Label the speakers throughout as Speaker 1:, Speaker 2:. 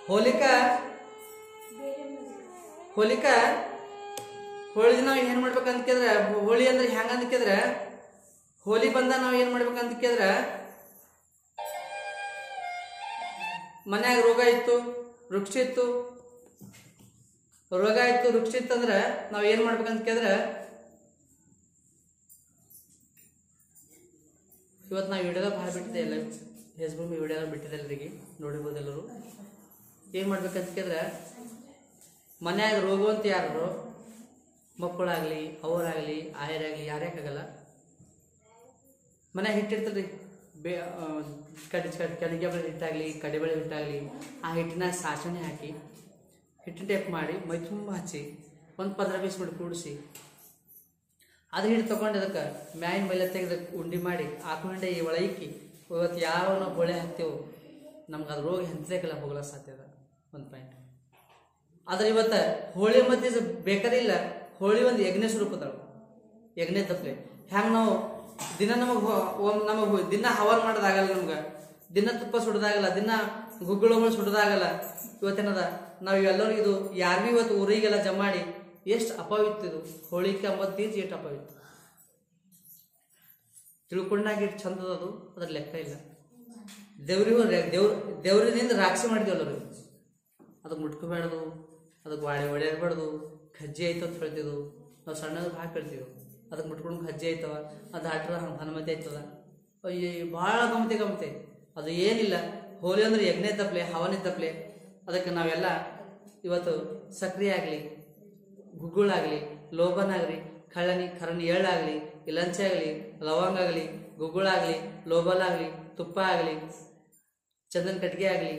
Speaker 1: ಹೋಲಿಕಾ ಹೋಲಿಕಾ ಹೋಳಿ ದಿನ ಏನ್ ಮಾಡ್ಬೇಕಂತ ಕೇಳಿದ್ರೆ ಹೋಳಿ ಅಂದ್ರೆ ಹೆಂಗ ಅಂತ ಕೇಳಿದ್ರೆ ಹೋಲಿ ಬಂದ ನಾವ್ ಏನ್ ಮಾಡ್ಬೇಕಂತ ಕೇಳಿದ್ರೆ ಮನ್ಯಾಗ ರೋಗ ಇತ್ತು ವೃಕ್ಷ ಇತ್ತು ರೋಗ ಇತ್ತು ವೃಕ್ಷ ಇತ್ತು ಅಂದ್ರೆ ನಾವ್ ಏನ್ ಮಾಡ್ಬೇಕಂತ ಕೇಳಿದ್ರೆ ಇವತ್ತು ನಾವು ವಿಡಿಯೋದಾಗ ಭಾಳ ಬಿಟ್ಟಿದೆ ಎಲ್ಲ ಫೇಸ್ಬುಕ್ ವಿಡಿಯೋದಾಗ ಬಿಟ್ಟಿದೆ ಎಲ್ಲರಿಗೆ ನೋಡಿರ್ಬೋದು ಎಲ್ಲರೂ ಏನು ಮಾಡ್ಬೇಕಂತ ಕೇಳಿದ್ರೆ ಮನ್ಯಾಗ ರೋಗವಂತ ಯಾರು ಮಕ್ಕಳಾಗಲಿ ಅವರಾಗಲಿ ಆಯರಾಗಲಿ ಯಾರ್ಯಾಕಾಗಲ್ಲ ಮನ್ಯಾಗ ಹಿಟ್ಟಿರ್ತದ್ರಿ ಬೇ ಆ, ಕಡಿ ಕಡ್ ಕಡಿಗೆ ಬೆಳೆ ಹಿಟ್ಟಾಗಲಿ ಕಡಿಬೇಳೆ ಹಿಟ್ಟಾಗಲಿ ಆ ಹಿಟ್ಟಿನ ಸಾಸಣೆ ಹಾಕಿ ಹಿಟ್ಟಿನ ಟೇಪ್ ಮಾಡಿ ಮೈ ತುಂಬ ಹಚ್ಚಿ ಒಂದು ಪಂದ್ರ ಬೀಸ್ ಬಿಟ್ಟು ಕೂಡಿಸಿ ಅದು ಹಿಟ್ಟು ತಗೊಂಡು ಅದಕ್ಕೆ ಮ್ಯಾಯಿನ ಮೇಲೆ ತೆಗೆದು ಉಂಡಿ ಮಾಡಿ ಹಾಕೊಂಡೆ ಈ ಒಳ ಇಕ್ಕಿ ಇವತ್ತು ಯಾವ ನಾವು ಹೊಳೆ ಹಾಕ್ತೇವೆ ನಮ್ಗೆ ಅದು ರೋಗ ಹೆಂತಕ್ಕೆಲ್ಲ ಹೋಗಲ್ಲ ಸಾಧ್ಯ ಅದ ಒಂದು ಪಾಯಿಂಟ್ ಆದ್ರೆ ಇವತ್ತು ಹೋಳಿ ಮತ್ತೆ ಇದು ಬೇಕಾರಿಲ್ಲ ಹೋಳಿ ಒಂದು ಯಜ್ಞ ಸ್ವರೂಪದಳು ಯಜ್ಞ ತಪ್ಪಲೆ ಹ್ಯಾಂಗ ನಾವು ದಿನ ನಮಗೆ ನಮಗೆ ದಿನ ಹವನ್ ಮಾಡೋದಾಗಲ್ಲ ನಮ್ಗೆ ದಿನ ತುಪ್ಪ ಸುಡೋದಾಗಲ್ಲ ದಿನ ಗುಗ್ಗಳು ಸುಡೋದಾಗಲ್ಲ ಇವತ್ತೇನದ ನಾವು ಎಲ್ಲರೂ ಇದು ಯಾರಿಗೂ ಇವತ್ತು ಊರಿಗೆಲ್ಲ ಜಮಾಡಿ ಎಷ್ಟು ಅಪವಿತ್ತು ಇದು ಹೋಳಿಕೆ ಅಂಬತ್ತು ತೀರ್ಚಿ ಎಷ್ಟು ಅಪವಿತ್ತು ತಿಳ್ಕೊಂಡಾಗ ಎಷ್ಟು ಚಂದದ ಅದು ಅದ್ರ ಲೆಕ್ಕ ಇಲ್ಲ ದೇವ್ರಿಗೂ ರೆ- ದೇವ್ರ ದೇವ್ರಿನಿಂದ ರಾಕ್ಷಿ ಮಾಡಿದೇವಲ್ಲರು ಅದಕ್ಕೆ ಮುಟ್ಕೋಬೇಡ್ದು ಅದಕ್ಕೆ ವಾಡೆ ಹೊಡೆಯಬಾರ್ದು ಕಜ್ಜಿ ಐತೆ ಅಂತ ಹೇಳ್ತಿದ್ವು ನಾವು ಸಣ್ಣದು ಹಾಕಿ ಹೇಳ್ತೀವಿ ಅದಕ್ಕೆ ಮುಟ್ಕೊಂಡು ಕಜ್ಜಿ ಐತವ ಅದು ಹಾಟ್ರ ಹನುಮತಿ ಐತದ ಅಯ್ಯ ಭಾಳ ಗಮತೆ ಗಮತೆ ಅದು ಏನಿಲ್ಲ ಹೋಲಿ ಅಂದ್ರೆ ಯಜ್ಞ ತಪ್ಪಲೆ ಹವನ ತಪ್ಪಲೆ ಅದಕ್ಕೆ ನಾವೆಲ್ಲ ಇವತ್ತು ಸಕ್ರೆ ಆಗಲಿ ಗುಗ್ಗುಳಾಗಲಿ ಲೋಬನಾಗಲಿ ಕಳ್ಳನಿ ಕರಣಿ ಎಳ್ಳಾಗಲಿ ಇಲಂಚೆ ಆಗಲಿ ಲವಂಗ ಆಗಲಿ ಗುಗ್ಗುಳಾಗಲಿ ಲೋಬಲಾಗಲಿ ತುಪ್ಪ ಆಗಲಿ ಚಂದನ್ ಕಟ್ಟಿಗೆ ಆಗಲಿ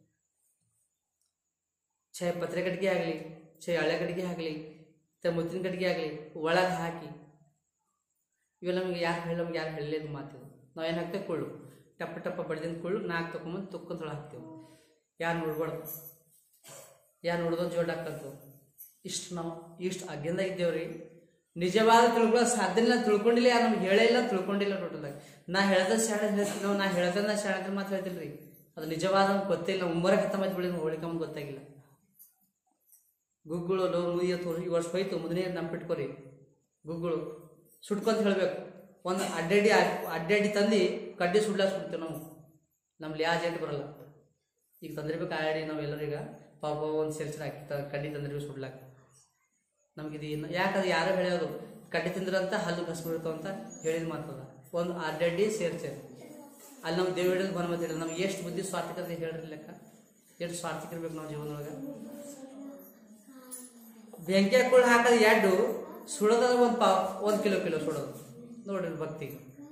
Speaker 1: ಛೇ ಪತ್ರೆ ಕಟ್ಟಿಗೆ ಆಗಲಿ ಛೇ ಹಳೆ ಕಟ್ಟಿಗೆ ಆಗಲಿ ತ ಮುತ್ತಿನ ಕಟ್ಟಿಗೆ ಆಗಲಿ ಒಳಗೆ ಹಾಕಿ ಇವೆಲ್ಲ ನಮಗೆ ಯಾರು ಹೇಳಿ ನಮ್ಗೆ ಯಾರು ಹೇಳಲಿದ್ದು ಮಾತಿದು ನಾವು ಏನು ಹಾಕ್ತೇವೆ ಕೊಳ್ಳು ಟಪ್ಪ ಟಪ್ಪ ಬಡ್ದಿಂದ ಕೊಳ್ಳು ನಾಲ್ಕು ತಗೊಂಬಂದು ತುಕ್ಕಂತೊಳಗೆ ಹಾಕ್ತೇವೆ ಯಾರು ನೋಡ್ಬಾರ್ದು ಯಾರು ನೋಡ್ದೋ ಜೋಡ್ ಹಾಕಂತು ಇಷ್ಟು ನಾವು ಇಷ್ಟು ಅಗ್ಗಂದಾಗ ಇದ್ದೇವ್ರಿ ನಿಜವಾದ ತಿಳ್ಕೊಳ್ಳೋ ಸಾಧ್ಯನ ತಿಳ್ಕೊಂಡಿಲ್ಲ ಯಾರು ನಮ್ಗೆ ಹೇಳೇ ಇಲ್ಲ ತಿಳ್ಕೊಂಡಿಲ್ಲ ಟೋಟಲಾಗಿ ನಾ ಹೇಳ್ದ ಶಾಣೆ ಹೇಳ್ತೀನಿ ನಾ ಹೇಳ್ದ ನಾ ಶಾಣೆ ಮಾತು ಹೇಳ್ತಿಲ್ರಿ ಅದು ನಿಜವಾದ ನಮ್ಗೆ ಗೊತ್ತಿಲ್ಲ ಉಮ್ಮರ ಹತ್ತ ಮತ್ತೆ ಬಿಡಿ ಹೋಳಿಕೆ ನಮ್ಗೆ ಗೊತ್ತಾಗಿಲ್ಲ ಗುಗ್ಗಳು ಲೋ ಮುಯ್ಯ ತೋರಿ ಈ ವರ್ಷ ಹೋಯ್ತು ಮುಂದಿನ ನಂಬಿಟ್ಕೊರಿ ಗುಗ್ಗಳು ಸುಟ್ಕೊಂತ ಹೇಳ್ಬೇಕು ಒಂದು ಅಡ್ಡಡ್ಡಿ ಹಾಕ್- ಅಡ್ಡಡ್ಡಿ ತಂದು ಕಡ್ಡಿ ಸುಡ್ಲಾ ಸುಡ್ತೇವೆ ನಾವು ನಮ್ಗೆ ಯಾವ ಜೇಟ್ ಬರಲ್ಲ ಈಗ ತಂದಿರ್ಬೇಕು ಆಡಿ ನಾವು ಎಲ್ಲರೀಗ ಪಾಪ ಒಂದು ಸೇರ್ಸಿ ಹಾಕಿ ತ- ಕಡ್ಡಿ ತಂದಿರ್ಬೇಕು ಸುಡ್ಲಾಕ ನಮ್ಗಿದು ಇನ್ನು ಯಾಕಂದ್ರೆ ಯಾರು ಹೇಳ್ಯೋದು ಕಡ್ಡಿ ತಿಂದ್ರಂತ ಹಲ್ಲು ಕಸ್ಬಿಡ್ತಾವ ಅಂತ ಹೇಳಿದ ಮಾತದ ಒಂದು ಅಡ್ಡಡ್ಡಿ ಸೇರ್ಸೇವೆ ಅಲ್ಲಿ ನಮ್ಮ ದೇವ್ ಹಿಡಿದು ಬಂದ್ ಮತ್ತೆ ನಮ್ಗೆ ಎಷ್ಟು ಬುದ್ಧಿ ಸ್ವಾರ್ಥಿಕತೆ ಹೇಳ್ರಿ ಲೆಕ್ಕ ಎಷ್ಟು ಸ್ವಾರ್ಥಿಕಿರ್ಬೇಕು ನಾವು ಜೀವನದೊಳಗೆ ಬೆಂಕಿ ಕುಳ್ಳು ಹಾಕೋದು ಎರಡು ಸುಡೋದ ಒಂದು ಪಾ ಒಂದು ಕಿಲೋ ಕಿಲೋ ಸುಡೋದು ನೋಡ್ರಿ ಭಕ್ತಿ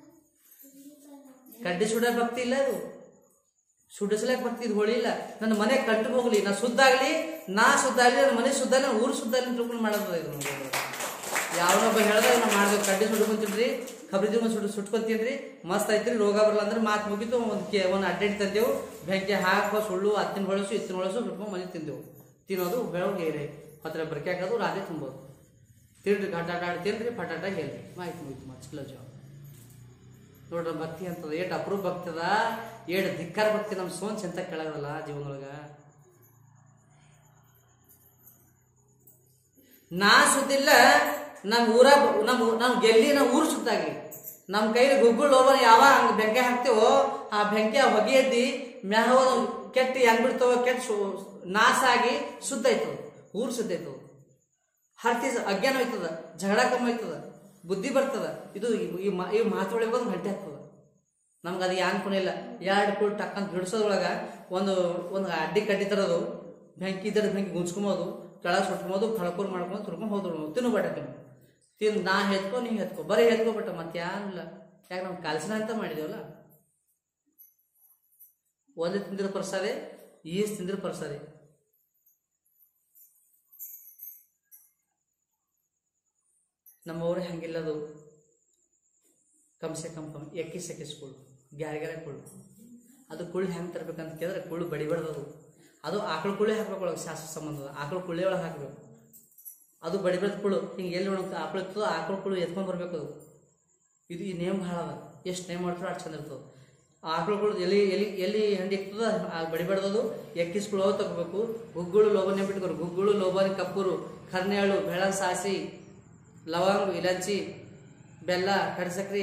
Speaker 1: ಕಡ್ಡಿ ಸುಡೋ ಭಕ್ತಿ ಇಲ್ಲ ಅದು ಸುಡಿಸ್ಲಕ್ ಭಕ್ತಿ ಇದು ಹೊಳಿ ಇಲ್ಲ ನನ್ನ ಮನೆ ಕಟ್ಟು ಹೋಗ್ಲಿ ನಾ ಶುದ್ಧ ಆಗ್ಲಿ ನಾ ಶುದ್ಧ ಆಗ್ಲಿ ನನ್ನ ಮನೆ ಶುದ್ಧ ಆಗ್ಲಿ ಊರು ಶುದ್ಧ ಆಗ್ಲಿ ತಿಳ್ಕೊಂಡು ಮಾಡೋದು ಇದು ನಮ್ಗೆ. ಯಾವನೊಬ್ಬ ಹೇಳ್ದಾಗ ನಾ ಮಾಡ್ಬೇಕು ಕಡ್ಡಿ ಸುಡ್ಕೊಂತೀನ್ರಿ ಕಬ್ರಿ ಜೀವನ ಸುಡ್ ಸುಟ್ಕೊಂತೀನ್ರಿ ಮಸ್ತ್ ಐತ್ರಿ ರೋಗ ಬರಲ್ಲ ಅಂದ್ರೆ ಮಾತು ಮುಗಿತು ಒಂದು ಕೆ ಒಂದು ಅಡ್ಡಾಡಿ ತಂದೆವು ಬೆಂಕಿ ಹಾಕೋ ಸುಳ್ಳು ಹತ್ತಿನ ಹೊಳಸು ಇತ್ತಿನ ಹೊಳಸು ಸುಟ್ಕೊಂಡು ಮನೆ ತಿಂದೆವು ತಿನ್ನೋದು ಬೆಳಗ್ಗೆ ಏರಿ ಹತ್ತಿರ ಬರ್ಕೆ ಹಾಕೋದು ರಾತ್ರಿ ತುಂಬೋದು ತಿನ್ರಿ ಗಟಾಟ ಆಡಿ ತಿನ್ರಿ ಪಟಾಟ ಹೇಳ್ರಿ ಆಯ್ತು ಮುಗಿತು ಮಚ್ಕಲ ಜಾಬ್ ನೋಡ್ರಿ ಭಕ್ತಿ ಅಂತದ ಏಟ್ ಅಪ್ರೂಪ್ ಭಕ್ತಿ ಅದ ಏಟ್ ಧಿಕ್ಕಾರ ಭಕ್ತಿ ನಮ್ಮ ಸೋನ್ ಚೆಂತ ಕೆಳಗದಲ್ಲ ಜೀವನದೊಳಗ ನಾ ಸುದ್ದಿಲ್ಲ ನಮ್ಮ ಊರ ನಮ್ಮ ನಮ್ಮ ಗೆಲ್ಲಿ ನಮ್ಮ ಊರು ಸುತ್ತಾಗ್ಲಿ ನಮ್ಮ ಕೈಲಿ ಗುಗ್ಗುಳು ಹೋಗೋಣ ಯಾವಾಗ ಹಂಗೆ ಬೆಂಕಿ ಹಾಕ್ತೇವೋ ಆ ಬೆಂಕಿ ಆ ಹೊಗೆ ಎದ್ದಿ ಮ್ಯಾಹ ಕೆಟ್ಟಿ ಹೆಂಗ್ ಬಿಡ್ತಾವ ಕೆಟ್ಟ ಸು- ನಾಶ ಆಗಿ ಶುದ್ಧ ಆಯ್ತದ ಊರು ಶುದ್ಧ ಆಯ್ತದ ಹರ್ತಿ ಅಜ್ಞಾನ ಹೋಯ್ತದ ಜಗಳ ಕಮ್ಮಿ ಆಯ್ತದ ಬುದ್ಧಿ ಬರ್ತದ ಇದು ಈ- ಈ ಮಾ- ಈ ಮಾತೊಳಗೆ ಒಂದು ಗಂಟೆ ಆಗ್ತದ ನಮ್ಗೆ ಅದು ಯಾನ್ ಪುಣ್ಯ ಇಲ್ಲ ಎರಡು ಕುಳ್ ಟಕ್ಕಂತ ಬಿಡಿಸೋದ್ರೊಳಗ ಒಂದು ಒಂದು ಅಡ್ಡಿ ಕಡ್ಡಿ ತರೋದು ಬೆಂಕಿ ಇದ್ದರೆ ಬೆಂಕಿ ಗುಂಚ್ಕೊಂಬೋದು ಕೆಳಗೆ ಸುಟ್ಕೊಂಬೋದು ಕಳ್ಕೊರ್ ಮಾಡ್ಕೊಂಡು ತುರ್ಕೊಂಡು ಹೋದ್ರು ತಿನ್ನು ಬಟ ತಿನ್ನು ತಿಂದು ನಾ ಹೆತ್ಕೊ ನೀ ಹೆತ್ಕೊ ಬರೀ ಹೆತ್ಕೊ ಬಟ ಮತ್ತೆ ಯಾನಿಲ್ಲ ಯಾಕೆ ನಾವು ಕಲ್ಸನ ಅಂತ ಮಾಡಿದೇವಲ್ಲ ಒಂದು ತಿಂದಿರ ಪ್ರಸಾದೆ ಈಸ್ ತಿಂದಿರ ಪ್ರಸಾದೆ ನಮ್ಮವ್ರೆ ಹಂಗಿಲ್ಲದು ಕಮ್ಸೆ ಕಮ್ ಕಮ್ ಎಕ್ಕಿ ಸೆಕಿಸ್ ಕುಳ್ಳು ಗ್ಯಾರ ಗ್ಯಾರ ಕುಳ್ಳು ಅದು ಕುಳ್ಳು ಹೆಂಗೆ ತರ್ಬೇಕಂತ ಕೇಳಿದ್ರೆ ಕುಳ್ಳು ಬಡಿಬಾರ್ದು ಅದು ಅದು ಆಕಳ ಕುಳ್ಳೆ ಹಾಕ್ಬೇಕು ಒಳಗೆ ಶಾಸ್ತ್ರ ಸಂಬಂಧದ ಆಕಳ ಕುಳ್ಳೆ ಒಳಗೆ ಹಾಕಬೇಕು ಅದು ಬಡಿಬಾರ್ದು ಕುಳ್ಳು ಹಿಂಗೆ ಎಲ್ಲಿ ಒಳಗೆ ಆಕಳ ಇರ್ತದೋ ಆಕಳ ಕುಳ್ಳು ಎತ್ಕೊಂಡ್ ಬರ್ಬೇಕು ಅದು ಇದು ಈ ನೇಮ್ ಭಾಳ ಅದ ಎಷ್ಟು ನೇಮ್ ಮಾಡ್ತಾರೋ ಅಷ್ಟು ಚಂದ ಇರ್ತದೆ ಆಕಳುಗಳು ಎಲ್ಲಿ ಎಲ್ಲಿ ಎಲ್ಲಿ ಹಂಡಿ ಇರ್ತದ ಆ ಬಡಿಬಡ್ದದು ಎಕ್ಕಿಸ್ಗಳು ತಗೋಬೇಕು ಗುಗ್ಗುಳು ಲೋಬನೆ ಬಿಟ್ಕೊರು ಗುಗ್ಗುಳು ಲೋಬನೆ ಕಪ್ಪೂರು ಕರ್ನೆಹಳ್ಳು ಬೆಳ ಸಾಸಿ ಲವಂಗ ಇಲಚ್ಚಿ ಬೆಲ್ಲ ಕಡಸಕ್ರಿ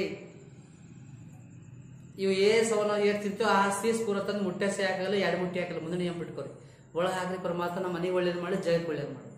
Speaker 1: ಇವು ಏ ಸವನ ಏಟ್ ತಿಂತು ಆ ಸೀಸ್ ಪೂರ ತಂದು ಮುಟ್ಟೆ ಸೇ ಹಾಕಲ್ಲ ಎರಡು ಮುಟ್ಟೆ ಹಾಕಲ್ಲ ಮುಂದೆ ನಿಯಮ ಬಿಟ್ಕೊರಿ ಒಳಗೆ ಹಾಕ್ರಿ ಪರಮಾತ್ಮ ನಮ್ಮ ಮನೆಗೆ ಒಳ್ಳೇದು ಮಾಡಿ ಜಗಕ್ಕೆ ಒಳ್ಳೇದು ಮಾಡಿ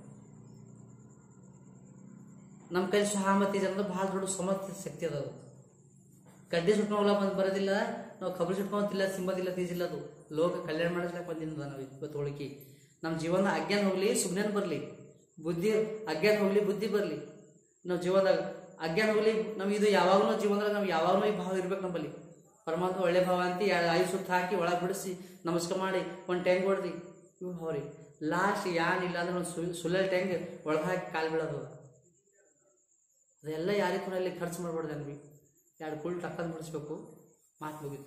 Speaker 1: ನಮ್ಮ ಕೈ ಸಹಾಮತಿ ಜನರು ಭಾಳ ದೊಡ್ಡ ಸಮರ್ಥ ಶಕ್ತಿ ಅದ ಅದು ಕಡ್ಡಿ ಸುಟ್ಕೊಂಡ್ಲ ಬಂದು ಬರೋದಿಲ್ಲ ನಾವು ಕಬರಿ ಸುಟ್ಕೊಂತಿಲ್ಲ ಸಿಂಬದಿಲ್ಲ ತೀಜಿಲ್ಲ ಅದು ಲೋಕ ಕಲ್ಯಾಣ ಮಾಡಿಸ್ಲಕ್ಕೆ ಬಂದಿದ್ದ ನಾವು ಇವತ್ತು ಹೋಳಿಕೆ ನಮ್ಮ ಜೀವನ ಅಜ್ಞಾನ ಹೋಗ್ಲಿ ಸುಮ್ಮನೆ ಬರಲಿ ಬುದ್ಧಿ ಅಜ್ಞಾನ ಹೋಗ್ಲಿ ಬುದ್ಧಿ ಬರಲಿ ನಾವು ಜೀವನದಾಗ ಅಜ್ಞಾನ ಹೋಗ್ಲಿ ನಾವು ಇದು ಯಾವಾಗಲೂ ಜೀವನದಾಗ ನಾವು ಯಾವಾಗಲೂ ಈ ಭಾವ ಇರ್ಬೇಕು ನಮ್ಮಲ್ಲಿ ಪರಮಾತ್ಮ ಒಳ್ಳೆ ಭಾವ ಅಂತ ಎರಡು ಐದು ಸುತ್ತ ಹಾಕಿ ಒಳಗೆ ಬಿಡಿಸಿ ನಮಸ್ಕಾರ ಮಾಡಿ ಒಂದು ಟ್ಯಾಂಕ್ ಹೊಡೆದಿ ಇವು ಭಾವ ರೀ ಲಾಸ್ಟ್ ಯಾನಿಲ್ಲ ಅಂದ್ರೆ ಒಂದು ಸುಲ್ ಸುಳ್ಳ ಟ್ಯಾಂಕ್ ಒಳಗೆ ಹಾಕಿ ಕಾಲು ಬೀಳೋದು ಅದೆಲ್ಲ ಯಾರಿಗೆ ಕೂಡ ಇಲ್ಲಿ ಖರ್ಚು ಮಾಡಬಾರ್ದು ಅನ್ವಿ ಎರಡು ಕುಳ್ ಟಕ್ಕಂದು ಬಿಡಿಸ್ಬೇಕು ಮಾತು ಮುಗೀತು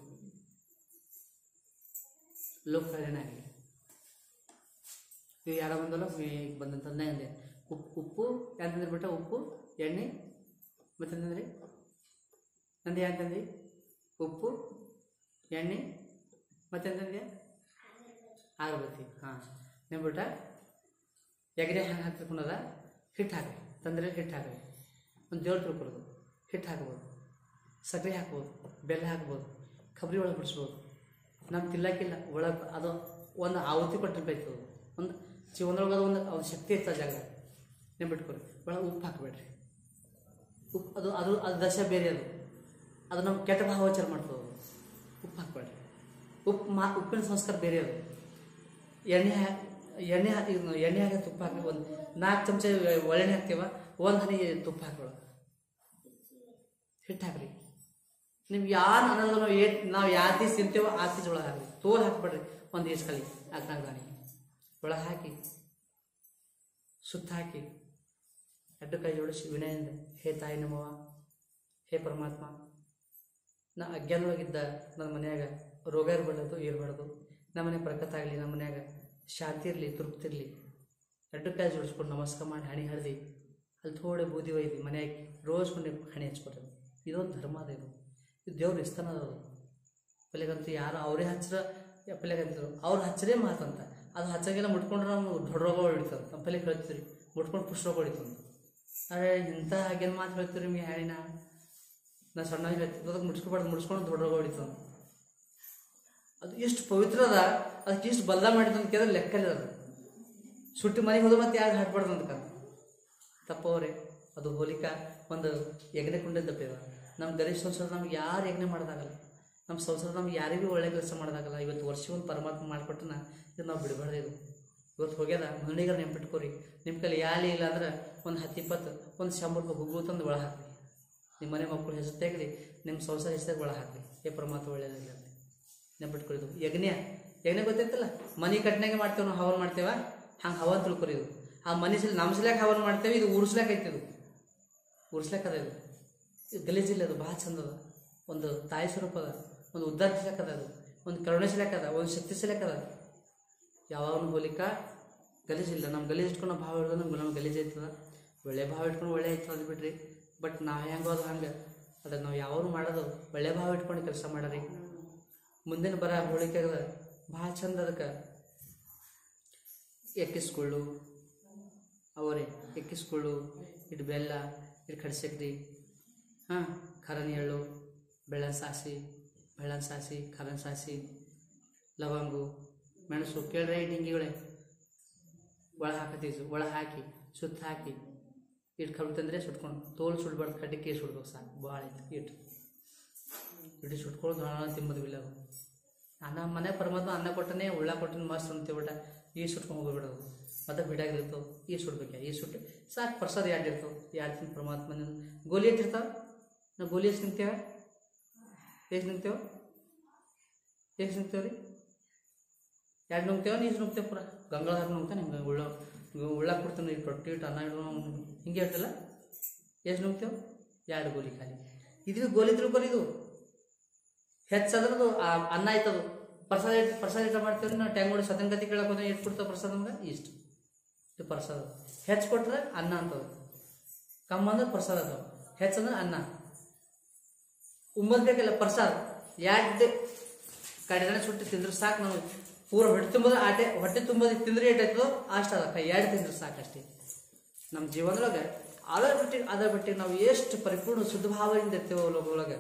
Speaker 1: ಲೋಕ ಕಲ್ಯಾಣ ಆಗಲಿ ಈಗ ಯಾರೋ ಬಂದಲ್ಲ ಈಗ ಬಂದಂತಂದೆ ಅಂದೆ ಉಪ್ಪು ಉಪ್ಪು ಅಂತಂದ್ರೆ ಬಿಟ್ಟ ಉಪ್ಪು ಎಣ್ಣೆ ಮತ್ತಂದ್ರೆ ನಂದು ಯಾಕಂದ್ರಿ ಉಪ್ಪು ಎಣ್ಣೆ ಮತ್ತೆಂತಂದೆ ಆಗಬತ್ತಿ ಹಾಂ ನೆನ್ಬಿಟ್ಟ ಎಗರೆ ಹೆಂಗೆ ಹಾಕ್ತಿರ್ಕೊಂಡದ ಹಿಟ್ಟು ಹಾಕಿ ತಂದ್ರೆ ಹಿಟ್ಟು ಹಾಕಿ ಒಂದು ದೇವ್ರ ತಿಳ್ಕೊಳೋದು ಹಿಟ್ಟು ಹಾಕ್ಬೋದು ಸಕ್ಕರೆ ಹಾಕ್ಬೋದು ಬೆಲ್ಲ ಹಾಕ್ಬೋದು ಕಬ್ರಿ ಒಳಗೆ ಬಿಡಿಸ್ಬೋದು ನಮ್ಗೆ ತಿಲ್ಲಕ್ಕಿಲ್ಲ ಒಳಗೆ ಅದು ಒಂದು ಆವತಿ ಕೊಟ್ಟಿರ್ಬೇಕು ಅದು ಒಂದು ಜೀವನದೊಳಗೆ ಅದು ಒಂದು ಅದು ಶಕ್ತಿ ಇರ್ತದೆ ಜಾಗ ನೆನ್ಬಿಟ್ಕೊರಿ ಒಳಗೆ ಉಪ್ಪು ಹಾಕಬೇಡ್ರಿ ಉಪ್ಪು ಅದು ಅದು ಅದು ದಶ ಬೇರೆ ಅದು ಅದು ನಮ್ಮ ಕೆಟ್ಟ ಭಾವಚಾರ ಮಾಡ್ತದೆ ಅದು ಉಪ್ಪು ಹಾಕ್ಬೇಡ್ರಿ ಉಪ್ಪು ಮಾ ಉಪ್ಪಿನ ಸಂಸ್ಕಾರ ಬೇರೆ ಅದು ಎಣ್ಣೆ ಹಾ ಎಣ್ಣೆ ಹಾಕಿ ಎಣ್ಣೆ ಹಾಕಿ ತುಪ್ಪ ಹಾಕಿ ಒಂದು ನಾಲ್ಕು ಚಮಚ ಒಳ್ಳೆಣ್ಣೆ ಹಾಕ್ತೀವ ಒಂದು ಹನಿ ತುಪ್ಪ ಹಾಕೋಳ ಹಿಟ್ಟು ಹಾಕ್ರಿ ನಿಮ್ಗೆ ಯಾರು ಅನ್ನೋದು ನಾವು ಏಟ್ ನಾವು ಯಾವ ತೀಸ್ ತಿಂತೇವೋ ಆ ತೀಸ್ ಒಳಗೆ ಹಾಕ್ರಿ ತೋಲ್ ಹಾಕ್ಬೇಡ್ರಿ ಒಂದು ಈಸ್ ಕಲಿ ನಾಲ್ಕು ದಾಣಿ ಒಳಗೆ ಹಾಕಿ ಸುತ್ತ ಹಾಕಿ ಎರಡು ಕೈ ಜೋಡಿಸಿ ವಿನಯದಿಂದ ಹೇ ತಾಯಿ ನಮ್ಮವ ಹೇ ಪರಮಾತ್ಮ ನಾ ಅಜ್ಞಾನವಾಗಿದ್ದ ನನ್ನ ಮನ್ಯಾಗ ರೋಗ ಇರಬಾರ್ದು ಇರಬಾರ್ದು ನಮ್ಮ ಮನೆ ಪ್ರಕಟ ಆಗಲಿ ನಮ್ಮ ಮನ್ಯಾಗ ಶಾಂತಿ ಇರಲಿ ತೃಪ್ತಿ ಇರಲಿ ಎರಡು ಕೈ ಜೋಡಿಸ್ಕೊಂಡು ನಮಸ್ಕಾರ ಮಾಡಿ ಹಣಿ ಹರಿದಿ ಅಲ್ಲಿ ಥೋಡೆ ಬೂದಿ ಒಯ್ದು ಮನ್ಯಾಗ ರೋಜ್ ಮನೆ ಹಣಿ ಹಚ್ಕೊಡ್ರಿ ಇದೊಂದು ಧರ್ಮ ಅದ ಇದು ಇದು ದೇವ್ರ ಇಸ್ತಾನ ಅದ ಅದು ಪಲ್ಲೆಗಂತೂ ಯಾರು ಅವರೇ ಹಚ್ಚರ ಪಲ್ಲೆಗಂತರು ಅವ್ರು ಹಚ್ಚರೇ ಮಾತಂತ ಅದು ಹಚ್ಚಾಗೆಲ್ಲ ಮುಟ್ಕೊಂಡ್ರೆ ನಾವು ದೊಡ್ಡ ರೋಗ ಹೊಡಿತದೆ ನಮ್ಮ ಪಲ್ಲೆ ಹೇಳ್ತೀರಿ ಮುಟ್ಕೊಂಡು ಪುಷ್ಪ ರೋಗ ಹೊಡಿತಂತ ಅರೆ ಇಂಥ ಹಾಗೇನು ಮಾತು ಹೇಳ್ತೀರಿ ಮೀ ಹ್ಯಾಣಿನ ನಾ ಸಣ್ಣ ಹೇಳ್ತೀವಿ ಅದಕ್ಕೆ ಮುಡ್ಸ್ಕೊಬಾರ್ದು ಮುಡ್ಸ್ಕೊಂಡು ದೊಡ್ಡ ರೋಗ ಹೊಡಿತಂತ ಅದು ಎಷ್ಟು ಪವಿತ್ರ ಅದ ಅದಕ್ಕೆ ಎಷ್ಟು ಬಲ್ಲ ಮಾಡಿದ ಅಂತ ಕೇಳಿದ್ರೆ ಲೆಕ್ಕಲ್ಲ ಅದು ಸುಟ್ಟಿ ಮನೆಗೆ ಹೋದ್ರೆ ಮತ್ತೆ ಯಾರು ಹಾಕ್ಬಾರ್ದು ಅಂತ ತಪ್ಪವ್ರೆ ಅದು ಹೋಲಿಕಾ ಒಂದು ಯಜ್ಞ ಕುಂಡ ತಪ್ಪಿದ ನಮ್ಮ ಗರೀಶ್ ಸಂಸಾರ ನಮ್ಗೆ ಯಾರು ಯಜ್ಞ ಮಾಡೋದಾಗಲ್ಲ ನಮ್ಮ ಸಂಸಾರ ನಮ್ಗೆ ಯಾರಿಗೂ ಒಳ್ಳೆ ಕೆಲಸ ಮಾಡೋದಾಗಲ್ಲ ಇವತ್ತು ವರ್ಷ ಒಂದು ಪರಮಾತ್ಮ ಮಾಡಿಕೊಟ್ಟನ ಇದು ನಾವು ಬಿಡಬಾರ್ದು ಇದು ಇವತ್ತು ಹೋಗ್ಯದ ಮನೆಗಾರ ನೆನ್ಪಿಟ್ಕೋರಿ ನಿಮ್ಮ ಕೈಲಿ ಯಾಲಿ ಇಲ್ಲ ಅಂದ್ರೆ ಒಂದು ಹತ್ತು ಇಪ್ಪತ್ತು ಒಂದು ಶಂಬರ್ ರೂಪಾಯಿ ಹುಗ್ಗು ತಂದು ಒಳ ಹಾಕ್ರಿ ನಿಮ್ಮ ಮನೆ ಮಕ್ಕಳು ಹೆಸರು ತೆಗ್ದು ನಿಮ್ಮ ಸಂಸಾರ ಹೆಸರು ಒಳ ಹಾಕ್ರಿ ಏ ಪರಮಾತ್ಮ ಒಳ್ಳೆಯದಿಲ್ಲ ಅಂತ ನೆನ್ಪಿಟ್ಕೊಳಿದು ಯಜ್ಞ ಯಜ್ಞ ಗೊತ್ತೈತಲ್ಲ ಮನೆ ಕಟ್ನಾಗೆ ಮಾಡ್ತೇವೆ ನಾವು ಹವನ್ ಮಾಡ್ತೇವ ಹಂಗೆ ಹವನ್ ತಿಳ್ಕೊರಿ ಇದು ಆ ಮನೆ ಸಲ ನಮ್ಮ ಸಲಕ್ಕೆ ಹವನ್ ಮಾಡ್ತೇವೆ ಇದು ಉರ್ಸ್ಲಾಕ್ ಐತಿ ಇದು ಉರ್ಸ್ಲಾಕ್ ಅದ ಇದು ಇದು ಗಲೀಜಿಲ್ಲ ಅದು ಭಾಳ ಚಂದ ಅದ ಒಂದು ತಾಯಿ ಸ್ವರೂಪ ಅದ ಒಂದು ಉದ್ಧಾರ ಸಿಲಕ್ ಅದ ಅದು ಒಂದು ಕರುಣೆ ಸಿಲಕ್ ಅದ ಒಂದು ಶಕ್ತಿ ಸಿಲಕ್ ಅದ ಯಾವಾಗಲೂ ಹೋಲಿಕ ಗಲೀಜಿಲ್ಲ ನಮ್ಮ ಗಲೀಜ್ ಇಟ್ಕೊಂಡು ಭಾವ ಹಿಡಿದು ನಮ್ಗೆ ನಮ್ಗೆ ಗಲೀಜ್ ಐತದ ಒಳ್ಳೆ ಭಾವ ಇಟ್ಕೊಂಡು ಒಳ್ಳೆ ಐತದ ಅದು ಬಿಡ್ರಿ ಬಟ್ ನಾವು ಹೆಂಗೋ ಅದು ಹಂಗೆ ಅದಕ್ಕೆ ನಾವು ಯಾವಾಗ ಮಾಡೋದು ಒಳ್ಳೆ ಭಾವ ಇಟ್ಕೊಂಡು ಕೆಲಸ ಮಾಡರಿ ಮುಂದಿನ ಬರ ಹೋಳಿಕೆ ಅದ ಭಾಳ ಚಂದ ಅದಕ್ಕೆ ಎಕ್ಕಿಸ್ಕೊಳ್ಳು ಅವರೇ ಎಕ್ಕಿಸ್ಕೊಳ್ಳು ಇಟ್ಟು ಬೆಲ್ಲ ಇಟ್ಟು ಕಡ್ಸಕ್ರಿ ಹಾಂ ಖರನ್ ಎಳ್ಳು ಬೆಳ್ಳನ್ ಸಾಸಿ ಬೆಳ್ಳನ್ ಸಾಸಿ ಖರನ್ ಸಾಸಿ ಲವಂಗು ಮೆಣಸು ಕೇಳ್ರೆ ಹಿಂಗಿಗಳೇ ಒಳ ಹಾಕತ್ತೀಸು ಒಳ ಹಾಕಿ ಸುತ್ತ ಹಾಕಿ ಇಟ್ಟು ಕಬ್ಬು ತಂದರೆ ಸುಟ್ಕೊಂಡು ತೋಲ್ ಸುಡ್ಬಾರ್ದು ಕಡ್ಡಿಗೆ ಸುಡ್ಬೇಕು ಸಾಕು ಭಾಳ ಐತೆ ಇಟ್ಟು ಇಟ್ಟು ಸುಟ್ಕೊಳ್ಳೋದು ಹಣ ತಿಂಬೋದಿಲ್ಲ ಅದು ಅನ್ನ ಮನೆ ಪರಮಾತ್ಮ ಅನ್ನ ಕೊಟ್ಟನೆ ಉಳ್ಳ ಕೊಟ್ಟನೆ ಮಸ್ತ್ ಅಂತೀವಿ ಬಿಟ್ಟ ಈ ಸುಟ್ಕೊಂಡು ಹೋಗ್ಬಿಡೋದು ಮತ್ತೆ ಬಿಡಾಗಿರ್ತಾವೆ ಈ ಸುಡ್ಬೇಕು ಈ ಸುಟ್ಟು ಸಾಕು ಪ್ರಸಾದ ಎರಡು ಇರ್ತಾವೆ ಎರಡು ತಿಂದು ಪರಮಾತ್ಮನ ಗೋಲಿ ಎಷ್ಟಿರ್ತಾವೆ ನಾವು ಗೋಲಿ ಎಷ್ಟು ನಿಂತೇವೆ ಎಷ್ಟು ನಿಂತೇವೆ ಎಷ್ಟು ನಿಂತೇವೆ ರೀ ಎರಡು ನುಂಗ್ತೇವೆ ನೀರು ನುಂಗ್ತೇವೆ ಪೂರ ಗಂಗಳ ಹಾಕಿ ನುಂಗ್ತಾನೆ ಹಿಂಗೆ ಉಳ್ಳ ಉಳ್ಳಾಕ ಕೊಡ್ತಾನೆ ಈಗ ರೊಟ್ಟಿ ಇಟ್ಟು ಅನ್ನ ಇಡು ಹಿಂಗೆ ಇರ್ತಲ್ಲ ಎಷ್ಟು ನುಂಗ್ತೇವೆ ಎರಡು ಗೋಲಿ ಖಾಲಿ ಇದು ಗೋಲಿ ತಿಳ್ಕೊರಿ ಇದು ಹೆಚ್ಚದ್ರದು ಆ ಅನ್ನ ಆಯ್ತದು ಪ್ರಸಾದ ಇಟ್ಟು ಪ್ರಸಾದ ಇಟ್ಟು ಮಾಡ್ತೀವಿ ನಾವು ಟ್ಯಾಂಗ್ ಮಾಡಿ ಸತನ್ ಕತಿ ಕೇಳಕ್ಕೆ ಹೋದ್ರೆ ಎಷ್ಟು ಕೊಡ್ತಾವೆ ಪ್ರಸಾದ ನಮ್ಗೆ ಇಷ್ಟು ಇದು ಪ್ರಸಾದ ಹೆಚ್ಚು ಕೊಟ್ರೆ ಅನ್ನ ಅಂತದು ಕಮ್ಮ ಅಂದ್ರೆ ಪ್ರಸಾದ ಅದಾವ ಹೆಚ್ಚಂದ್ರೆ ಅನ್ನ ಉಮ್ಮದ್ ಬೇಕಲ್ಲ ಪ್ರಸಾದ ಎರಡು ಕಡೆದನೆ ಸುಟ್ಟು ತಿಂದ್ರೆ ಸಾಕು ನಾವು ಪೂರ ಹೊಟ್ಟೆ ತುಂಬೋದು ಆಟೆ ಹೊಟ್ಟೆ ತುಂಬೋದು ತಿಂದ್ರೆ ಏಟಾಯ್ತದೋ ಅಷ್ಟು ಅದ ಕೈ ಎರಡು ತಿಂದ್ರೆ ಸಾಕಷ್ಟೇ ನಮ್ಮ ಜೀವನದೊಳಗೆ ಅದರ ಬಿಟ್ಟು ಅದರ ಬಿಟ್ಟು ನಾವು ಎಷ್ಟು ಪರಿಪೂರ್ಣ ಶುದ್ಧ ಭಾವದಿಂದ ಇರ್ತೀವೋ ಲೋಕದೊಳಗೆ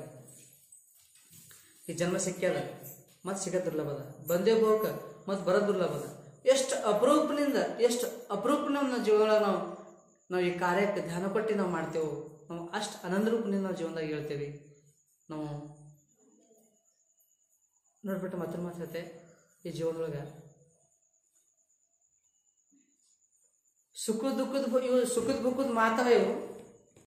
Speaker 1: ಈ ಜನ್ಮ ಸಿಕ್ಕ್ಯದ ಮತ್ತೆ ಸಿಗೋದು ದುರ್ಲಭ ಅದ ಬಂದೇ ಹೋಗಕ್ಕೆ ಮತ್ತೆ ಬರೋದು ದುರ್ಲಭ ಅದ ಎಷ್ಟು ಅಪರೂಪನಿಂದ ಎಷ್ಟು ಅಪರೂಪನ ನಮ್ಮ ಜೀವನ ನಾವು ನಾವು ಈ ಕಾರ್ಯಕ್ಕೆ ಧ್ಯಾನ ಕೊಟ್ಟು ನಾವು ಮಾಡ್ತೇವೆ ನಾವು ಅಷ್ಟು ಆನಂದ ರೂಪದಿಂದ ನಾವು ಜೀವನದಾಗ ಹೇಳ್ತೇವೆ ನಾವು ನೋಡ್ಬಿಟ್ಟು ಮತ್ತೆ ಮಾತಾಡ್ತೆ ಈ ಜೀವನದೊಳಗೆ ಸುಖ ದುಃಖದ ಇವು ಸುಖದ ದುಃಖದ ಮಾತವ ಇವು